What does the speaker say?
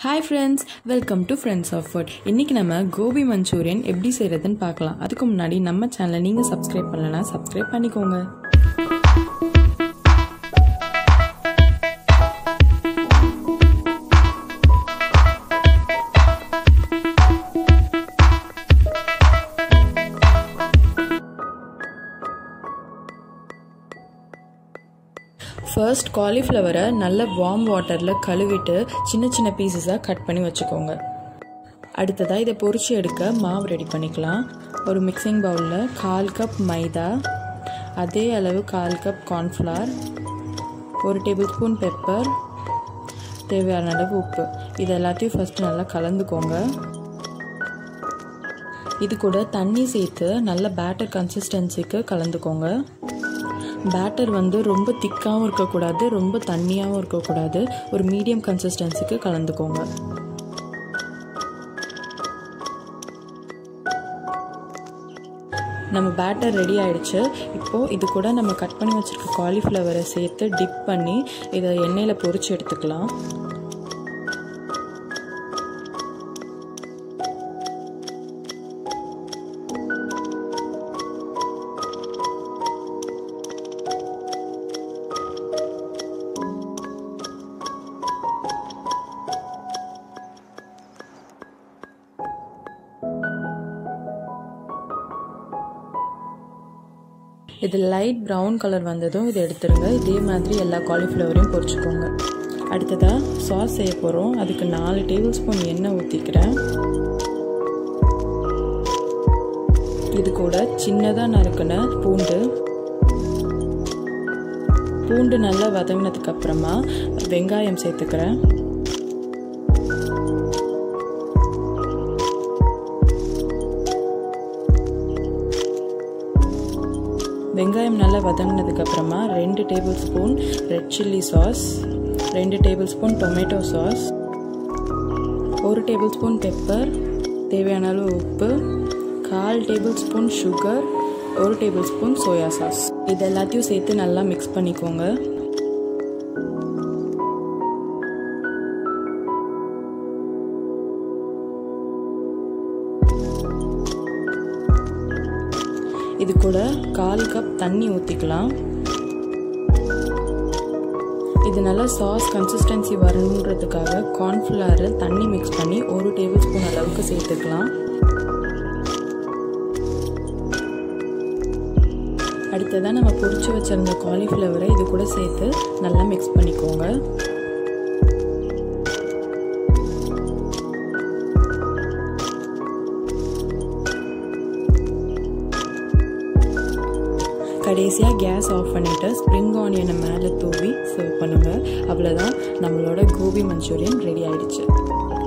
hi friends welcome to friends of food இன்றைக்கி நம்ம Gopi Manchurian எப்படி செய்கிறதுன்னு பார்க்கலாம் அதுக்கு முன்னாடி நம்ம சேனலை நீங்கள் சப்ஸ்கிரைப் பண்ணலன்னா சப்ஸ்கிரைப் பண்ணிக்கோங்க ஃபர்ஸ்ட் காலிஃப்ளவரை நல்ல வார்ம் வாட்டரில் கழுவிட்டு சின்ன சின்ன பீசஸாக கட் பண்ணி வச்சுக்கோங்க அடுத்ததாக இதை பொரிச்சு எடுக்க மாவு ரெடி பண்ணிக்கலாம் ஒரு மிக்சிங் பவுலில் கால் கப் மைதா அதே அளவு கால் கப் கார்ன்ஃப்ளவர் ஒரு டேபிள் ஸ்பூன் பெப்பர் தேவையான அளவு உப்பு இது எல்லாத்தையும் ஃபஸ்ட்டு நல்லா கலந்துக்கோங்க இது கூட தண்ணி சேர்த்து நல்ல பேட்டர் கன்சிஸ்டன்சிக்கு கலந்துக்கோங்க பேட்டர் வந்து ரொம்ப திக்காகவும் இருக்கக்கூடாது ரொம்ப தண்ணியாகவும் இருக்கக்கூடாது ஒரு மீடியம் கன்சிஸ்டன்சிக்கு கலந்துக்கோங்க நம்ம பேட்டர் ரெடி ஆயிடுச்சு இப்போது இது கூட நம்ம கட் பண்ணி வச்சுருக்க காலிஃப்ளவரை சேர்த்து டிப் பண்ணி இதை எண்ணெயில் பொரிச்சு எடுத்துக்கலாம் இது லைட் ப்ரௌன் கலர் வந்ததும் இதை எடுத்துருங்க இதே மாதிரி எல்லா காலிஃப்ளவரையும் பொரிச்சுக்கோங்க அடுத்ததாக சாஸ் செய்ய போகிறோம் அதுக்கு நாலு டேபிள் ஸ்பூன் எண்ணெய் ஊற்றிக்கிறேன் இது கூட சின்னதாக நறுக்கின பூண்டு பூண்டு நல்லா வதங்கினதுக்கு அப்புறமா வெங்காயம் சேர்த்துக்கிறேன் வெங்காயம் நல்லா வதங்கினதுக்கு அப்புறமா ரெண்டு tablespoon red chilli sauce ரெண்டு டேபிள் ஸ்பூன் டொமேட்டோ சாஸ் ஒரு டேபிள் ஸ்பூன் பெப்பர் தேவையான அளவு உப்பு கால் டேபிள் ஸ்பூன் சுகர் ஒரு டேபிள் ஸ்பூன் சோயா சாஸ் இது எல்லாத்தையும் சேர்த்து நல்லா மிக்ஸ் பண்ணிக்கோங்க இது கூட கால் கப் தண்ணி ஊற்றிக்கலாம் இது நல்லா சாஸ் கன்சிஸ்டன்சி வரணுன்றதுக்காக கார்ன்ஃப்ளவர் தண்ணி மிக்ஸ் பண்ணி ஒரு டேபிள் ஸ்பூன் அளவுக்கு சேர்த்துக்கலாம் அடுத்ததாக நம்ம பொரிச்சு வச்சிருந்த காலிஃப்ளவரை இது கூட சேர்த்து நல்லா மிக்ஸ் பண்ணிக்கோங்க கடைசியாக கேஸ் ஆஃப் பண்ணிவிட்டு ஸ்ப்ரிங் ஆனியனை மேலே தூவி சர்வ் பண்ணுங்கள் அவ்வளோதான் நம்மளோட கோபி மஞ்சூரியன் ரெடி ஆயிடுச்சு